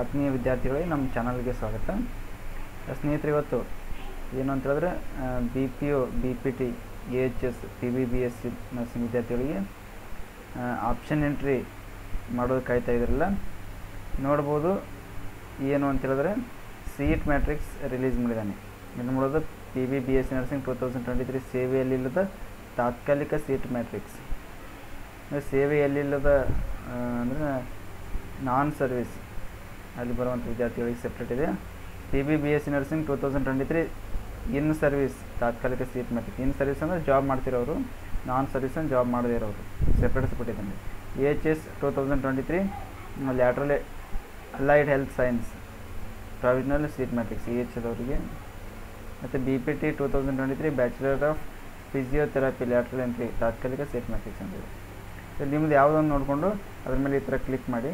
ಆತ್ಮೀಯ ವಿದ್ಯಾರ್ಥಿಗಳಿಗೆ ನಮ್ಮ ಚಾನಲ್ಗೆ ಸ್ವಾಗತ ಸ್ನೇಹಿತರೆ ಇವತ್ತು ಏನು ಅಂತ ಹೇಳಿದ್ರೆ B P O B P T A H S P B B S C nursing ವಿದ್ಯಾರ್ಥಿಗಳಿಗೆ ಆಪ್ಷನ್ ಎಂಟ್ರಿ ಮಾಡೋದು ಕಾಯ್ತಾ ಇದ್ರಲ್ಲ ನೋಡ್ಬೋದು ಏನು ಅಂತ ಹೇಳಿದ್ರೆ ಸೀಟ್ ಮ್ಯಾಟ್ರಿಕ್ಸ್ ರಿಲೀಸ್ ಮಾಡಿದ್ದಾನೆ ಏನು ಮಾಡೋದು P B B S C nursing two thousand twenty three ಸೇವೆಯಲ್ಲಿಲ್ಲದ ತಾತ್ಕಾಲಿಕ ಸೀಟ್ ಮ್ಯಾಟ್ರಿಕ್ಸ್ ಅಂದರೆ ಸೇವೆಯಲ್ಲಿಲ್ಲದ ಅಂದರೆ ನಾನ್ ಸರ್ವಿಸ್ ಅಲ್ಲಿ ಬರುವಂಥ ವಿದ್ಯಾರ್ಥಿಗಳಿಗೆ ಸೆಪ್ರೇಟ್ ಇದೆ P B B S C nursing two thousand twenty three in service ತಾತ್ಕಾಲಿಕ ಸೀಟ್ ಮ್ಯಾಟ್ರಿಕ್ಸ್ ಇನ್ ಸರ್ವಿಸ್ ಅಂದರೆ ಜಾಬ್ ಮಾಡ್ತಿರೋರು ನಾನ್ ಸರ್ವಿಸ್ ಅಂದರೆ ಜಾಬ್ ಮಾಡದೇ ಇರೋರು separate separate A H S two thousand twenty three lateral allied health science provisional seat matrix A H S ಅವರಿಗೆ ಮತ್ತು B P T two thousand twenty three bachelor of physiotherapy lateral entry ತಾತ್ಕಾಲಿಕ seat matrix ಅಂತಿದೆ so ನಿಮ್ದು ಯಾವುದೊಂದು ನೋಡಿಕೊಂಡು ಅದ್ರ ಮೇಲೆ ಈ ಥರ ಕ್ಲಿಕ್ ಮಾಡಿ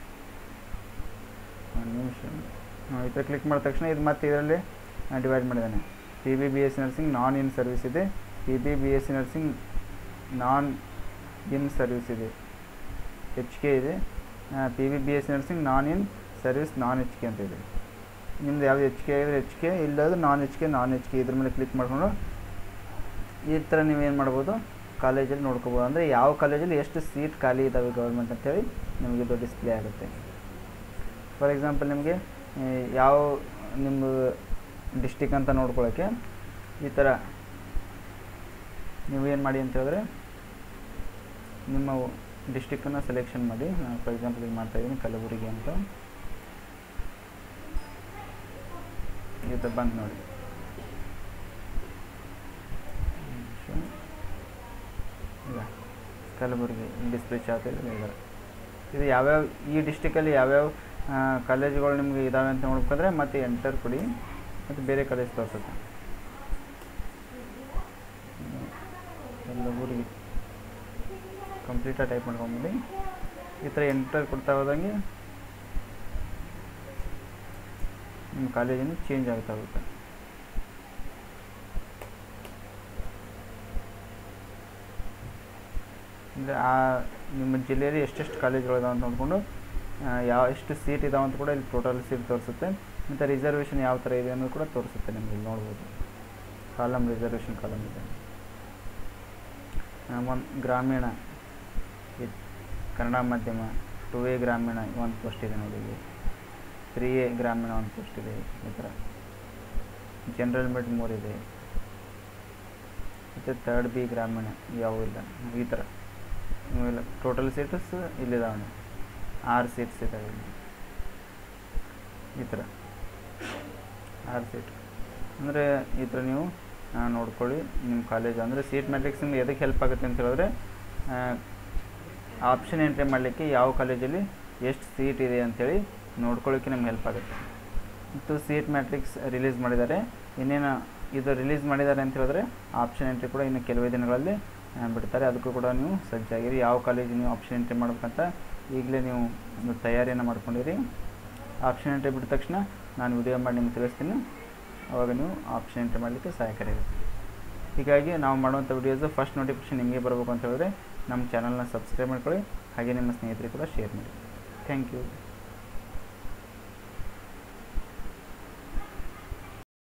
ಒಂದು ನಿಮಿಷ ಈ ಥರ ಕ್ಲಿಕ್ ಮಾಡಿದ ತಕ್ಷಣ ಇದು ಮತ್ತೆ ಇದರಲ್ಲಿ ಡಿವೈಡ್ ಮಾಡಿದ್ದಾನೆ P B B S C nursing non in service ಇದೆ P B B S C nursing non in service ಇದೆ ಎಚ್ ಕೆ ಇದೆ P B B S C nursing non in service non H K ಅಂತ ಇದೆ ನಿಮ್ದು ಯಾವ್ದು H K ಇದ್ರೆ H K ಇಲ್ಲದ್ರೆ non H K non H K ಇದ್ರ ಮೇಲೆ ಕ್ಲಿಕ್ ಮಾಡಿಕೊಂಡು ಈ ಥರ ನೀವೇನು ಮಾಡ್ಬೋದು ಕಾಲೇಜಲ್ಲಿ ನೋಡ್ಕೋಬೋದು ಅಂದರೆ ಯಾವ ಕಾಲೇಜಲ್ಲಿ ಎಷ್ಟು ಸೀಟ್ ಖಾಲಿ ಇದ್ದಾವೆ ಗೌರ್ಮೆಂಟ್ ಅಂತೇಳಿ ನಿಮಗೆ ಇದು ಡಿಸ್ಪ್ಲೇ ಆಗುತ್ತೆ ಫಾರ್ ಎಕ್ಸಾಂಪಲ್ ನಿಮಗೆ ಯಾವ ನಿಮ್ಮ ಡಿಸ್ಟಿಕ್ ಅಂತ ನೋಡ್ಕೊಳ್ಳೋಕ್ಕೆ ಈ ಥರ ನೀವು ಏನು ಮಾಡಿ ಅಂತ ಹೇಳಿದ್ರೆ ನಿಮ್ಮ ಡಿಸ್ಟಿಕ್ಕನ್ನು ಸೆಲೆಕ್ಷನ್ ಮಾಡಿ ನಾನು ಫಾರ್ ಎಕ್ಸಾಂಪಲ್ ಈಗ ಮಾಡ್ತಾಯಿದ್ದೀನಿ ಕಲಬುರಗಿ ಅಂತ ಈ ಥರ ಬಂದು ನೋಡಿ ಈಗ ಕಲಬುರಗಿ ಡಿಸ್ಪ್ಲೇ ಚಾರ್ಟಲ್ಲಿ ಇದ್ದಾರೆ ಇದು ಯಾವ್ಯಾವ ಈ ಡಿಸ್ಟಿಕಲ್ಲಿ ಯಾವ್ಯಾವ ಕಾಲೇಜುಗಳು ನಿಮಗೆ ಇದ್ದಾವೆ ಅಂತ ನೋಡ್ಬೇಕಂದ್ರೆ ಮತ್ತೆ ಎಂಟರ್ ಕೊಡಿ ಮತ್ತು ಬೇರೆ ಕಾಲೇಜ್ ತೋರಿಸುತ್ತೆ ಕಲಬುರಗಿ ಕಂಪ್ಲೀಟಾಗಿ ಟೈಪ್ ಮಾಡ್ಕೊಂಬಿಡಿ ಈ ಥರ ಎಂಟರ್ ಕೊಡ್ತಾ ಹೋದಂಗೆ ನಿಮ್ಮ ಕಾಲೇಜಿನ ಚೇಂಜ್ ಆಗ್ತಾ ಹೋಗುತ್ತೆ ಅಂದರೆ ಆ ನಿಮ್ಮ ಜಿಲ್ಲೆಯಲ್ಲಿ ಎಷ್ಟೆಷ್ಟು ಕಾಲೇಜ್ಗಳಿದಾವೆ ಅಂತ ನೋಡಿಕೊಂಡು ಯಾವ ಎಷ್ಟು ಸೀಟ್ ಇದಾವೆ ಅಂತ ಕೂಡ ಇಲ್ಲಿ ಟೋಟಲ್ ಸೀಟ್ ತೋರಿಸುತ್ತೆ ಮತ್ತು ರಿಸರ್ವೇಷನ್ ಯಾವ ಥರ ಇದೆ ಅನ್ನೋದು ಕೂಡ ತೋರಿಸುತ್ತೆ ನಿಮಗೆ ಇಲ್ಲಿ ನೋಡ್ಬೋದು ಕಾಲಮ್ ರಿಸರ್ವೇಷನ್ ಕಾಲಮ್ ಇದೆ ಒಂದು ಗ್ರಾಮೀಣ ಕನ್ನಡ ಮಾಧ್ಯಮ ಟು ಎ ಗ್ರಾಮೀಣ ಒಂದು ಪೋಸ್ಟ್ ಇದೆ ನೋಡಿ ಇಲ್ಲಿ ತ್ರೀ ಎ ಗ್ರಾಮೀಣ ಒಂದು ಪೋಸ್ಟ್ ಇದೆ ಈ ಥರ ಜನರಲ್ ಮಿಡ್ ಮೂರಿದೆ ಮತ್ತು ತರ್ಡ್ ಬಿ ಗ್ರಾಮೀಣ ಯಾವುವು ಇಲ್ಲ ಈ ಥರ ಇವೆಲ್ಲ ಟೋಟಲ್ ಸೀಟ್ಸ್ ಇಲ್ಲಿದ್ದಾವೆ ಆರು ಸೀಟ್ಸ್ ಇದ್ದಾವೆ ಇಲ್ಲಿ ಈ ಥರ ಆರು ಸೀಟ್ ಅಂದರೆ ಈ ಥರ ನೀವು ನೋಡ್ಕೊಳ್ಳಿ ನಿಮ್ಮ ಕಾಲೇಜ್ ಅಂದರೆ ಸೀಟ್ ಮ್ಯಾಟ್ರಿಕ್ಸ್ ನಿಮ್ಗೆ ಎದಕ್ಕೆ ಹೆಲ್ಪ್ ಆಗುತ್ತೆ ಅಂತ ಹೇಳಿದ್ರೆ ಆಪ್ಷನ್ ಎಂಟ್ರಿ ಮಾಡಲಿಕ್ಕೆ ಯಾವ ಕಾಲೇಜಲ್ಲಿ ಎಷ್ಟು ಸೀಟ್ ಇದೆ ಅಂಥೇಳಿ ನೋಡ್ಕೊಳ್ಳೋಕ್ಕೆ ನಮ್ಗೆ ಹೆಲ್ಪ್ ಆಗುತ್ತೆ ಮತ್ತು ಸೀಟ್ ಮ್ಯಾಟ್ರಿಕ್ಸ್ ರಿಲೀಸ್ ಮಾಡಿದ್ದಾರೆ ಇನ್ನೇನು ಇದು ರಿಲೀಸ್ ಮಾಡಿದ್ದಾರೆ ಅಂತ ಹೇಳಿದ್ರೆ ಆಪ್ಷನ್ ಎಂಟ್ರಿ ಕೂಡ ಇನ್ನು ಕೆಲವೇ ದಿನಗಳಲ್ಲಿ ಬಿಡ್ತಾರೆ ಅದಕ್ಕೂ ಕೂಡ ನೀವು ಸಜ್ಜಾಗಿರಿ ಯಾವ ಕಾಲೇಜ್ ನೀವು ಆಪ್ಷನ್ ಎಂಟ್ರಿ ಮಾಡ್ಬೇಕಂತ ಈಗಲೇ ನೀವು ಒಂದು ತಯಾರಿಯನ್ನು ಮಾಡ್ಕೊಂಡಿರಿ ಆಪ್ಷನ್ ಎಂಟ್ರಿ ಬಿಟ್ಟ ತಕ್ಷಣ ನಾನು ವಿಡಿಯೋ ಮಾಡಿ ನಿಮ್ಗೆ ತಿಳಿಸ್ತೀನಿ ಅವಾಗ ನೀವು ಆಪ್ಷನ್ ಎಂಟ್ರಿ ಮಾಡಲಿಕ್ಕೆ ಸಹಾಯಕಾರಿಯಾಗುತ್ತೆ ಹೀಗಾಗಿ ನಾವು ಮಾಡುವಂಥ ವಿಡಿಯೋಸು ಫಸ್ಟ್ ನೋಟಿಫಿಕೇಷನ್ ನಿಮಗೆ ಬರಬೇಕು ಅಂತ ಹೇಳಿದ್ರೆ ನಮ್ಮ ಚಾನಲ್ನ ಸಬ್ಸ್ಕ್ರೈಬ್ ಮಾಡ್ಕೊಳ್ಳಿ ಹಾಗೆ ನಿಮ್ಮ ಸ್ನೇಹಿತರಿಗೆ ಕೂಡ ಶೇರ್ ಮಾಡಿ ಥ್ಯಾಂಕ್ ಯು